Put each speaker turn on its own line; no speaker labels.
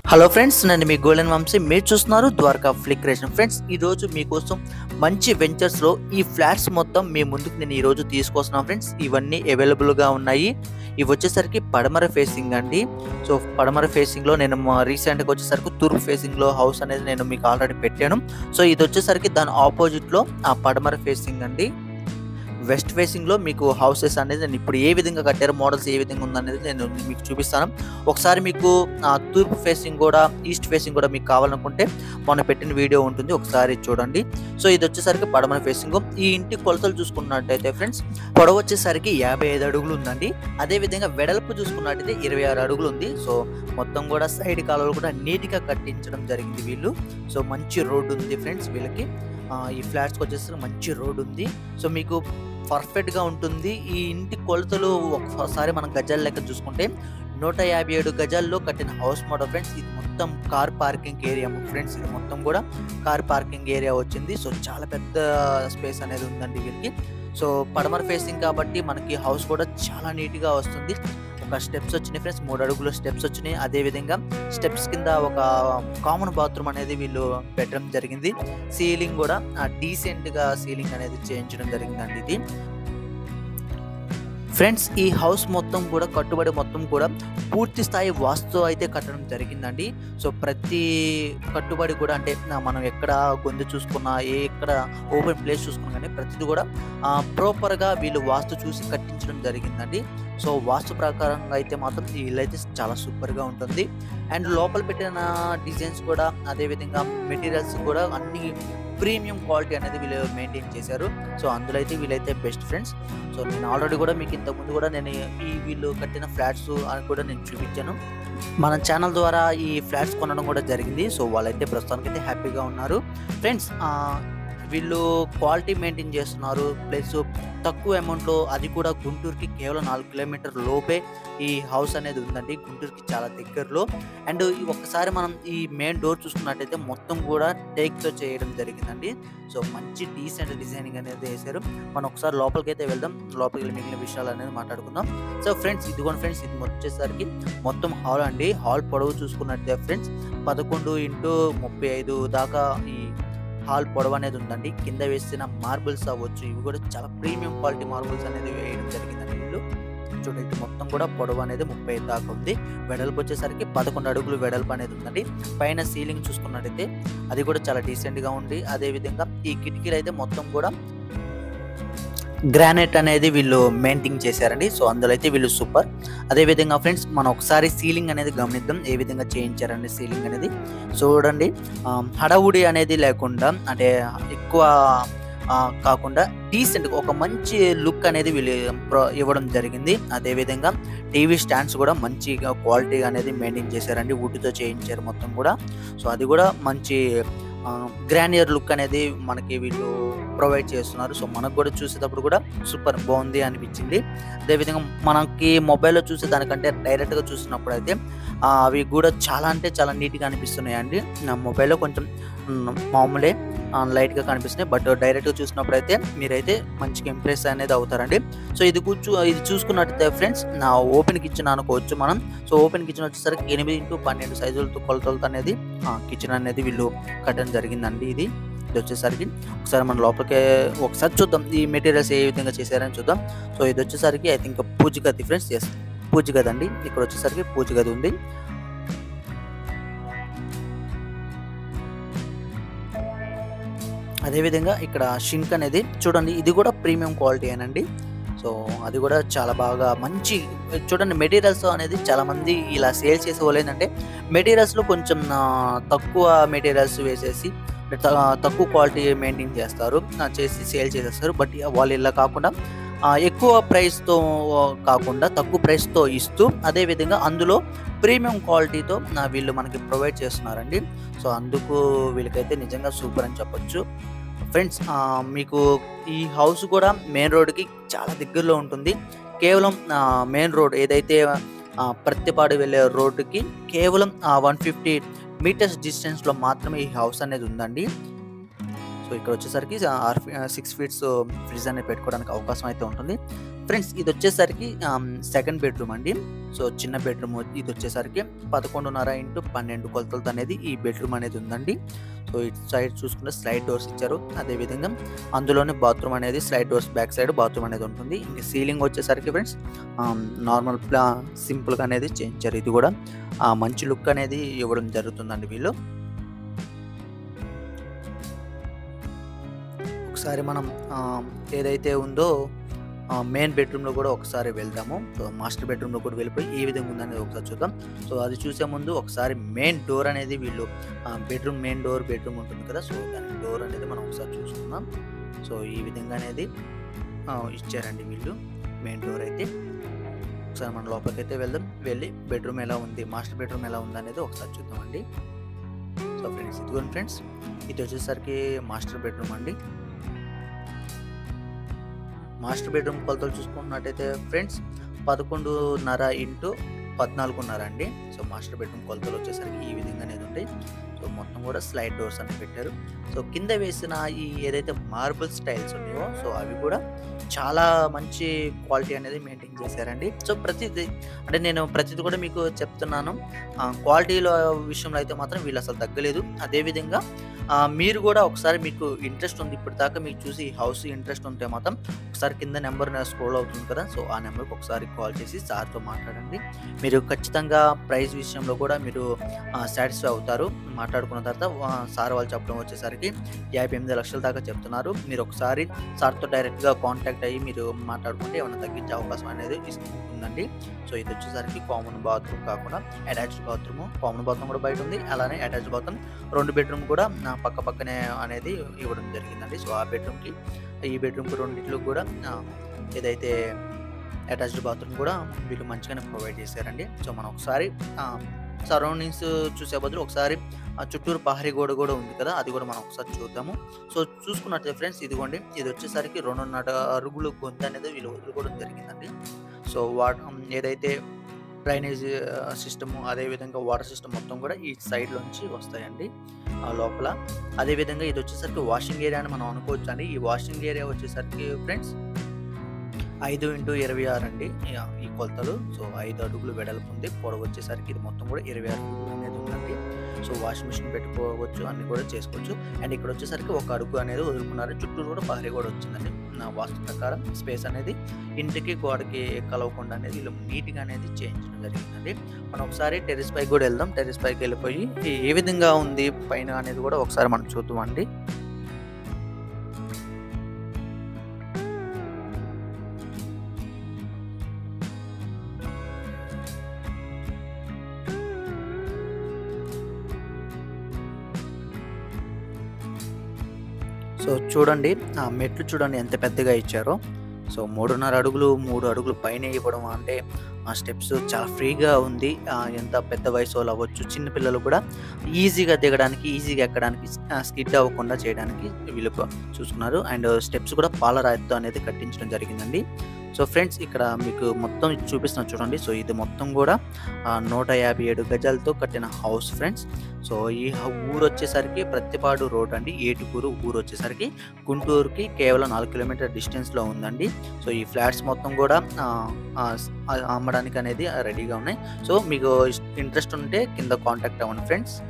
hello friends నేను మీ golden Vamsi మీరు చూస్తున్నారు ద్వారకా ఫ్లిక్ క్రియేషన్ ఫ్రెండ్స్ ఈ రోజు మీకోసం మంచి వెంచర్స్ లో ఈ ఫ్లాట్స్ మొత్తం మీ ముందుకు నేను ఈ రోజు తీసుకొస్తున్నాను ఫ్రెండ్స్ ఇవన్నీ అవైలబుల్ గా ఉన్నాయి ఇవి వచ్చేసరికి పడమర ఫేసింగ్ అండి సో పడమర ఫేసింగ్ లో నేను రీసెంట్ గా వచ్చేసరికి తూర్పు ఫేసింగ్ లో హౌస్ అనేది నేను మీకు ఆల్రెడీ పెట్టాను సో ఇది వచ్చేసరికి దాని ఆపోజిట్ లో ఆ పడమర ఫేసింగ్ అండి వెస్ట్ ఫేసింగ్ లో మీకు హౌసెస్ అనేది నేను ఇప్పుడు ఏ విధంగా కట్టారు మోడల్స్ ఏ విధంగా ఉందనేది నేను మీకు చూపిస్తాను ఒకసారి మీకు ఆ, తూర్పు ఫేసింగ్ కూడా ఈస్ట్ ఫేసింగ్ కూడా మీకు కావాలనుకుంటే మొన్న పెట్టిన వీడియో ఉంటుంది ఒకసారి చూడండి సో ఇది వచ్చేసరికి పడమర ఫేసింగ్ ఈ ఇంటి కొలతలు చూసుకున్నట్టయితే ఫ్రెండ్స్ పొడవు వచ్చేసరికి యాభై ఐదు అడుగులు ఉందండి అదే విధంగా వెడల్పు చూసుకున్నట్టయితే ఇరవై ఆరు అడుగులు ఉంది సో మొత్తం కూడా సైడ్ కాలువలు కూడా నీట్గా కట్టించడం జరిగింది వీళ్ళు సో మంచి రోడ్ ఉంది ఫ్రెండ్స్ వీళ్ళకి ఆ, ఈ ఫ్లాట్స్కి వచ్చేసరికి మంచి రోడ్ ఉంది సో మీకు పర్ఫెక్ట్ గా ఉంటుంది ఈ ఇంటి కొలతలు ఒకసారి మనం గజాల లెక్క చూసుకుంటే నూట యాభై ఏడు గజాల్లో కట్టిన హౌస్ మోడల్ ఫ్రెండ్స్ ఇది మొత్తం కార్ పార్కింగ్ ఏరియా ఫ్రెండ్స్ ఇది మొత్తం కూడా కార్ పార్కింగ్ ఏరియా వచ్చింది సో చాలా పెద్ద స్పేస్ అనేది ఉందండి వీళ్ళకి సో పడమర ఫేసింగ్ కాబట్టి మనకి హౌస్ కూడా చాలా నీట్ గా వస్తుంది ఒక స్టెప్స్ వచ్చినాయి ఫ్రెండ్స్ మూడు అడుగులు స్టెప్స్ వచ్చినాయి అదే విధంగా స్టెప్స్ కింద ఒక కామన్ బాత్రూమ్ అనేది వీళ్ళు పెట్టడం జరిగింది సీలింగ్ కూడా డీసెంట్ గా సీలింగ్ అనేది చేయించడం జరిగిందండి ఇది ఫ్రెండ్స్ ఈ హౌస్ మొత్తం కూడా కట్టుబడి మొత్తం కూడా పూర్తి స్థాయి వాస్తు అయితే కట్టడం జరిగిందండి సో ప్రతి కట్టుబడి కూడా అంటే నా- మనం ఎక్కడ గొంతు చూసుకున్నా ఏ ఎక్కడ ఓపెన్ ప్లేస్ చూసుకున్నా కానీ ప్రతిది కూడా ప్రాపర్గా వీళ్ళు వాస్తు చూసి కట్టించడం జరిగిందండి సో వాస్తు ప్రకారంగా అయితే మాత్రం ఈ ఇల్లు అయితే చాలా సూపర్గా ఉంటుంది అండ్ లోపల పెట్టిన డిజైన్స్ కూడా అదే విధంగా మెటీరియల్స్ కూడా అన్ని ప్రీమియం క్వాలిటీ అనేది వీళ్ళు మెయింటైన్ చేశారు సో అందులో అయితే వీళ్ళైతే బెస్ట్ ఫ్రెండ్స్ సో నేను ఆల్రెడీ కూడా మీకు ఇంతకుముందు కూడా నేను ఈ వీళ్ళు కట్టిన ఫ్లాట్స్ అని కూడా నేను చూపించాను మన ఛానల్ ద్వారా ఈ ఫ్లాట్స్ కొనడం కూడా జరిగింది సో వాళ్ళైతే ప్రస్తుతానికి అయితే హ్యాపీగా ఉన్నారు ఫ్రెండ్స్ వీళ్ళు క్వాలిటీ మెయింటైన్ చేస్తున్నారు ప్లస్ తక్కువ అమౌంట్లో అది కూడా గుంటూరుకి కేవలం నాలుగు కిలోమీటర్ లోపే ఈ హౌస్ అనేది ఉందండి గుంటూరుకి చాలా దగ్గరలో అండ్ ఈ ఒక్కసారి మనం ఈ మెయిన్ డోర్ చూసుకున్నట్టయితే మొత్తం కూడా టేక్తో చేయడం జరిగిందండి సో మంచి డీసెంట్ డిజైనింగ్ అనేది వేశారు మనం ఒకసారి లోపలికి అయితే వెళ్దాం లోపలికి వెళ్ళి మిగిలిన విషయాలు అనేది మాట్లాడుకుందాం సో ఫ్రెండ్స్ ఇదిగోండి ఫ్రెండ్స్ ఇది వచ్చేసరికి మొత్తం హాల్ అండి హాల్ పొడవు చూసుకున్నట్టే ఫ్రెండ్స్ పదకొండు ఇంటూ ముప్పై ఐదు దాకా ఈ హాల్ పొడవు అనేది ఉందండి కింద వేసిన మార్బుల్స్ అవ్వచ్చు ఇవి కూడా చాలా ప్రీమియం క్వాలిటీ మార్బుల్స్ అనేది వేయడం జరిగిందండి వీళ్ళు చూడండి ఇది మొత్తం కూడా పొడవు అనేది ముప్పై ఐదు దాకా ఉంది వెడల్పు వచ్చేసరికి పదకొండు అడుగులు వెడల్పు అనేది ఉందండి పైన సీలింగ్ చూసుకున్నట్టయితే అది కూడా చాలా డీసెంట్ గా ఉంది అదే విధంగా ఈ కిటికీలు అయితే మొత్తం కూడా గ్రానైట్ అనేది వీళ్ళు మెయింటైన్ చేశారండి సో అందులో అయితే వీళ్ళు సూపర్ అదే విధంగా ఫ్రెండ్స్ మనం ఒకసారి సీలింగ్ అనేది గమనిద్దాం ఏ విధంగా చేయించారండి సీలింగ్ అనేది చూడండి ఆ, హడావుడి అనేది లేకుండా అంటే ఎక్కువ ఆ, కాకుండా డీసెంట్ ఒక మంచి లుక్ అనేది వీళ్ళు ప్రో- ఇవ్వడం జరిగింది అదే విధంగా టీవీ స్టాండ్స్ కూడా మంచిగా క్వాలిటీ అనేది మెయింటైన్ చేశారండి వుడ్తో చేయించారు మొత్తం కూడా సో అది కూడా మంచి గ్రానియర్ లుక్ అనేది మనకి వీళ్ళు ప్రొవైడ్ చేస్తున్నారు సో మనకు కూడా చూసేటప్పుడు కూడా సూపర్ బాగుంది అనిపించింది అదేవిధంగా మనకి మొబైల్లో చూసే దానికంటే డైరెక్ట్గా చూసినప్పుడు అయితే ఆ, అవి కూడా చాలా అంటే చాలా నీట్గా అనిపిస్తున్నాయండి నా మొబైల్లో కొంచెం మ్, మామూలే ఆ, లైట్గా కనిపిస్తున్నాయి బట్ డైరెక్ట్గా చూసినప్పుడు అయితే మీరైతే మంచిగా ఇంప్రెస్ అనేది అవుతారండి సో ఇది కూర్చు ఇది చూసుకున్నట్టయితే ఫ్రెండ్స్ నా ఓపెన్ కిచెన్ అనుకోవచ్చు మనం సో ఓపెన్ కిచెన్ వచ్చేసరికి ఎనిమిది ఇంటూ పన్నెండు సైజులతో కొలతలతో అనేది కిచెన్ అనేది వీళ్ళు కట్టడం జరిగిందండి ఇది ఇది వచ్చేసరికి ఒకసారి మన లోపలికి ఒకసారి చూద్దాం ఈ మెటీరియల్స్ ఏ విధంగా చేశారని చూద్దాం సో ఇది వచ్చేసరికి ఐ థింక్ పూజ గది ఫ్రెండ్స్ ఎస్ పూజ గది అండి ఇక్కడ వచ్చేసరికి పూజ గది ఉంది అదేవిధంగా ఇక్కడ షింక్ అనేది చూడండి ఇది కూడా ప్రీమియం క్వాలిటీ అనండి సో అది కూడా చాలా బాగా మంచి చూడండి మెటీరియల్స్ అనేది చాలా మంది ఇలా సేల్ చేసే వాళ్ళు ఏంటంటే మెటీరియల్స్లో కొంచెం ఆ, తక్కువ మెటీరియల్స్ వేసేసి త- తక్కువ క్వాలిటీ మెయింటైన్ చేస్తారు ఆ, చేసి సేల్ చేసేస్తారు బట్ వాళ్ళు ఇలా కాకుండా ఆ, ఎక్కువ ప్రైస్తో కాకుండా తక్కువ ప్రైస్తో ఇస్తూ అదేవిధంగా అందులో ప్రీమియం క్వాలిటీతో నా వీళ్ళు మనకి ప్రొవైడ్ చేస్తున్నారండి సో అందుకు వీళ్ళకైతే నిజంగా సూపర్ అని చెప్పొచ్చు ఫ్రెండ్స్ మీకు ఈ హౌస్ కూడా మెయిన్ రోడ్కి చాలా దగ్గరలో ఉంటుంది కేవలం మెయిన్ రోడ్ ఏదైతే ఆ, ప్రత్తిపాడు వెళ్ళే రోడ్డుకి కేవలం వన్ ఫిఫ్టీ మీటర్స్ డిస్టెన్స్లో మాత్రమే ఈ హౌస్ అనేది ఉందండి సో సో ఇక్కడ వచ్చేసరికి ఆర్ సిక్స్ ఫీట్స్ ఫ్రిడ్జ్ అనేది పెట్టుకోవడానికి అవకాశం అయితే ఉంటుంది ఫ్రెండ్స్ ఇది వచ్చేసరికి సెకండ్ బెడ్రూమ్ అండి సో చిన్న బెడ్రూమ్ ఇది వచ్చేసరికి పదకొండున్నర ఇంటూ పన్నెండు కొలతలతో అనేది ఈ బెడ్రూమ్ అనేది ఉందండి సో ఇటు సైడ్ చూసుకుంటే స్లైడ్ డోర్స్ ఇచ్చారు అదేవిధంగా అందులోనే బాత్రూమ్ అనేది slide doors back side bathroom అనేది ఉంటుంది ఇంకా సీలింగ్ వచ్చేసరికి ఫ్రెండ్స్ నార్మల్ ప్లా సింపుల్గా అనేది చేయించారు ఇది కూడా ఆ, మంచి లుక్ అనేది ఇవ్వడం జరుగుతుందండి వీళ్ళు ఒకసారి మనం ఆ, ఏదైతే ఉందో మెయిన్ బెడ్రూమ్లో కూడా ఒకసారి వెళ్దాము సో మాస్టర్ బెడ్రూమ్లో కూడా వెళ్ళిపోయి ఏ విధంగా ఉందనేది ఒకసారి చూద్దాం సో అది చూసే ముందు ఒకసారి మెయిన్ డోర్ అనేది వీళ్ళు బెడ్రూమ్ మెయిన్ డోర్ బెడ్రూమ్ ఉంటుంది కదా సో దాని డోర్ అనేది మనం ఒకసారి చూసుకుందాం సో ఈ విధంగా అనేది ఆ, ఇచ్చారండి వీళ్ళు మెయిన్ డోర్ అయితే ఒకసారి మన లోపలికి అయితే వెళ్దాం వెళ్ళి బెడ్రూమ్ ఎలా ఉంది మాస్టర్ బెడ్రూమ్ ఎలా ఉంది అనేది ఒకసారి చూద్దామండి సో ఫ్రెండ్స్ ఇదిగోండి ఫ్రెండ్స్ ఇది వచ్చేసరికి మాస్టర్ బెడ్రూమ్ అండి మాస్టర్ బెడ్రూమ్ కొలతలు చూసుకున్నట్టయితే ఫ్రెండ్స్ పదకొండున్నర ఇంటూ పద్నాలుగున్నర అండి సో మాస్టర్ బెడ్రూమ్ కొలతలు వచ్చేసరికి ఈ విధంగా అనేది ఉంటాయి సో మొత్తం కూడా స్లైడ్ డోర్స్ అని పెట్టారు సో కింద వేసిన ఈ ఏదైతే మార్బుల్ స్టైల్స్ ఉన్నాయో సో అవి కూడా చాలా మంచి క్వాలిటీ అనేది మెయింటైన్ చేశారండి సో ప్రతిదీ అంటే నేను ప్రతిదీ కూడా మీకు చెప్తున్నాను క్వాలిటీలో విషయంలో అయితే మాత్రం వీళ్ళు అసలు తగ్గలేదు అదేవిధంగా ఆ, మీరు కూడా ఒకసారి మీకు ఇంట్రెస్ట్ ఉంది ఇప్పుడు దాకా మీకు చూసి హౌస్ ఇంట్రెస్ట్ ఉంటే మాత్రం ఒకసారి కింద నెంబర్ స్క్రోల్ అవుతుంది కదా సో ఆ నెంబర్కి ఒకసారి కాల్ చేసి సార్తో మాట్లాడండి మీరు ఖచ్చితంగా ప్రైస్ విషయంలో కూడా మీరు సాటిస్ఫై అవుతారు మాట్లాడుకున్న తర్వాత ఆ, సార్ వాళ్ళు చెప్పడం వచ్చేసరికి యాభై ఎనిమిది లక్షల దాకా చెప్తున్నారు మీరు ఒకసారి సార్తో డైరెక్ట్గా కాంటాక్ట్ అయ్యి మీరు మాట్లాడుకుంటే ఏమైనా తగ్గించే అవకాశం అనేది ఇస్- ఉందండి సో ఇది వచ్చేసరికి కామన్ బాత్రూమ్ కాకుండా అటాచ్డ్ బాత్రూమ్ కామన్ బాత్రూమ్ కూడా బయట ఉంది అలానే అటాచ్డ్ బాత్రూమ్ రెండు బెడ్రూమ్ కూడా నా పక్క పక్కనే అనేది ఇవ్వడం జరిగిందండి సో ఆ బెడ్రూమ్కి ఈ బెడ్రూమ్కి రెండిట్లు కూడా ఆ, ఏదైతే అటాచ్డ్ బాత్రూమ్ కూడా వీళ్ళు మంచిగానే ప్రొవైడ్ చేశారండి సో మనం ఒకసారి సరౌండింగ్స్ చూసే బదులు ఒకసారి ఆ చుట్టూరు పహరీ గోడ కూడా ఉంది కదా అది కూడా మనం ఒకసారి చూద్దాము సో చూసుకున్నట్లయితే ఫ్రెండ్స్ ఇదిగోండి ఇది వచ్చేసరికి రెండున్నర అరుగులు గొంతు అనేది వీళ్ళు వదులుకోవడం జరిగిందండి సో వాట్ ఏదైతే డ్రైనేజ్ సిస్టమ్ అదేవిధంగా వాటర్ సిస్టమ్ మొత్తం కూడా ఈ సైడ్లోంచి వస్తాయండి ఆ లోపల అదేవిధంగా ఇది వచ్చేసరికి వాషింగ్ ఏరియా అని మనం అనుకోవచ్చు అండి ఈ వాషింగ్ ఏరియా వచ్చేసరికి ఫ్రెండ్స్ ఐదు ఇంటూ ఇరవై ఆరు అండి ఈ- ఈ కొలతలు సో ఐదు అడుగులు వెడల్పు ఉంది పొడవు వచ్చేసరికి ఇది మొత్తం కూడా ఇరవై ఆరు అడుగులు అనేది ఉందండి సో వాషింగ్ మిషన్ పెట్టుకోవచ్చు అన్ని కూడా చేసుకోవచ్చు అండ్ ఇక్కడ వచ్చేసరికి ఒక అడుగు అనేది వదులుకున్నారు చుట్టూరు కూడా పహరీ కూడా వచ్చిందండి నా వాస్తు ప్రకారం స్పేస్ అనేది ఇంటికి గోడకి కలవకుండా అనేది వీళ్ళు నీట్గా అనేది చేయించడం జరిగిందండి మనం ఒకసారి టెరెస్ పైకి కూడా వెళ్దాం టెరెస్ పైకి వెళ్ళిపోయి ఏ- ఏ విధంగా ఉంది పైన అనేది కూడా ఒకసారి మనం చూద్దామండి సో చూడండి ఆ మెట్లు చూడండి ఎంత పెద్దగా ఇచ్చారో సో మూడున్నర అడుగులు మూడు అడుగులు పైన ఇవ్వడం అంటే ఆ స్టెప్స్ చాలా ఫ్రీగా ఉంది ఆ, ఎంత పెద్ద వయసు వాళ్ళు అవ్వచ్చు చిన్నపిల్లలు కూడా ఈజీగా దిగడానికి ఈజీగా ఎక్కడానికి స్కిడ్ అవ్వకుండా చేయడానికి వీళ్ళు ప- చూసుకున్నారు అండ్ స్టెప్స్ కూడా పాలరాయితో అనేది కట్టించడం జరిగిందండి సో ఫ్రెండ్స్ ఇక్కడ మీకు మొత్తం ఇది చూపిస్తున్నా చూడండి సో ఇది మొత్తం కూడా ఆ, నూట యాభై ఏడు గజాలతో కట్టిన హౌస్ ఫ్రెండ్స్ సో ఈ హ- ఊరు వచ్చేసరికి ప్రత్తిపాడు రోడ్ అండి ఏటుకూరు ఊరు వచ్చేసరికి గుంటూరుకి కేవలం నాలుగు కిలోమీటర్ డిస్టెన్స్లో ఉందండి సో ఈ ఫ్లాట్స్ మొత్తం కూడా ఆ, ఆ, స్- ఆ, అమ్మడానికి అనేది రెడీగా ఉన్నాయి సో మీకు ఇంట్రెస్ట్ ఉంటే కింద కాంటాక్ట్ అవ్వండి ఫ్రెండ్స్